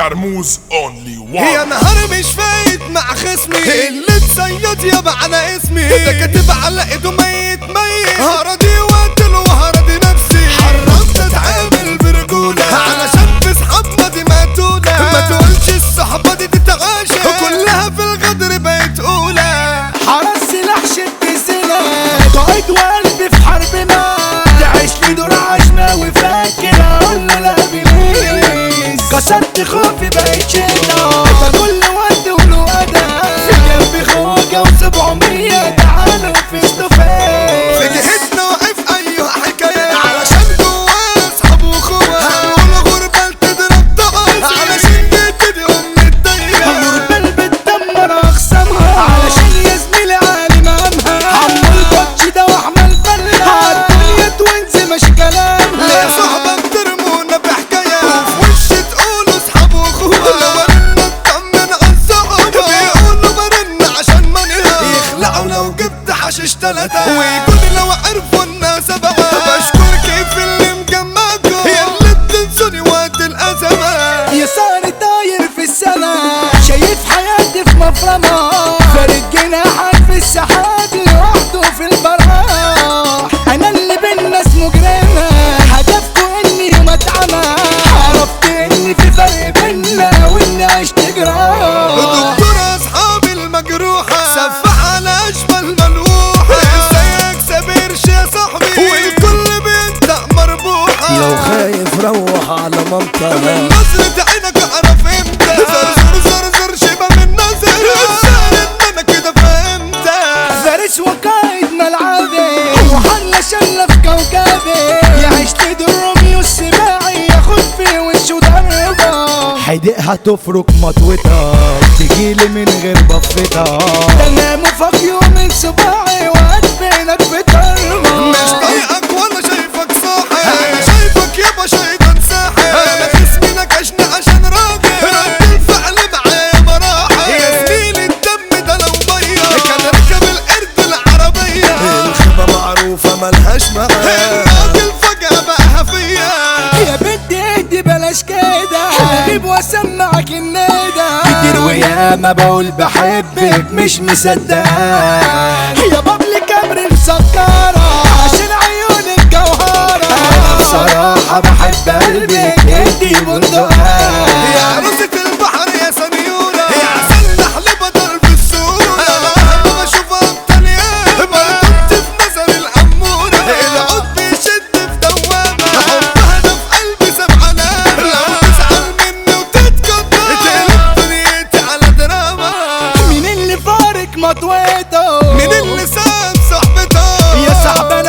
كرموز اونلي يا وان نهار مش فايت مع خصمي اللي اتصيد يابا على اسمي ده كاتب على ايده ميت ميت هردي وقتل وهردي نفسي حرمت اتعامل برجولة علشان في صحابنا دي مقتولة ما تقولش الصحبة دي تتعاشى كلها في الغدر بقت اولى حرس سلاح شد سلاح قائد وقلبي في حربنا تعيش لي دور عشنا وفاكر اقول له لا بليز كسرت خوفي بقيت شتا كل وقت وله اداء في جنبي خوجة وسبعمية تعالوا فيس تو في فيس جهتنا واقف ايوه حكاية علشان جواه اصحاب واخوة هنقول غربة تضرب طقس علشان تبتدي ام الدايرة غربال بتدمر اقسامها علشان يا زميلي عالي مقامها عمو الكوتش ده واحمل فلة عالدنيا توينز مش ليه كلامها صاحبك ترمونا بحكاية وفي وش تقولوا اصحاب واخوة لو برنا اطمن عالصحبة بيقولوا برنا عشان منها يخلعوا لو جبت حشيش تلاتة ويقولوا لو عرفوا الناس بقى بشكر كيف اللي مجمعكم يا اللي بتنسوني وقت الأزمة يساري طاير في السما شايف حياتي في مفرمة فارد جناحك في السحاب لوحده في البراح انا اللي بالناس مجرمة هدفكوا اني يوم اتعمى عرفت ان في فرق بينا واني عشت جراح دكتور اصحابي المجروحة سفح على اشبال ملوحة ازيك سابرش يا صاحبي والكل بينطق مربوحة لو خايف روح على من منطقة نظرة عينك اعرف امتى زر زر زر زر شبه من نظر الزهر ان انا كده فهمت فارس وقائد ملعبي وحل شلة في كوكبي يعيش لي روميو السباعي ياخد في وشه ضربة حدقها تفرك مطوتها تجيلي من غير بفتها ده انا مفاجئ من صباعي وقدفينك في تربة مش طايقك ولا شايفك صاحي انا شايفك يابا شيطان ساحر انا خصمي نكشني عشان راجل رد الفعل معايا مراحل يا زميلي الدم ده لو ميه كان ركب القرد العربية الخيبة معروفة ملهاش معنى الراجل فجأة بقى هفية يا بنتي اهدي بلاش كده هجيب واسمعك الندى كتير وياما بقول بحبك مش مصدقك يا بابلي كامري مسكرة عشان عيونك جوهرة انا بصراحة بحب قلبك ادي يا بندقها عروسة البحر يا سنيورة يا عسل نحل بدل في السورة أنا لما بشوفها بتليان برضبت في نظر الأمورة العود بيشد في دوامة حبها ده في قلبي سبع علامة لو تزعل مني وتتقدر تقلب دنيتي على دراما مين اللي فارق مطويته من اللسان صاحبته يا صاحبي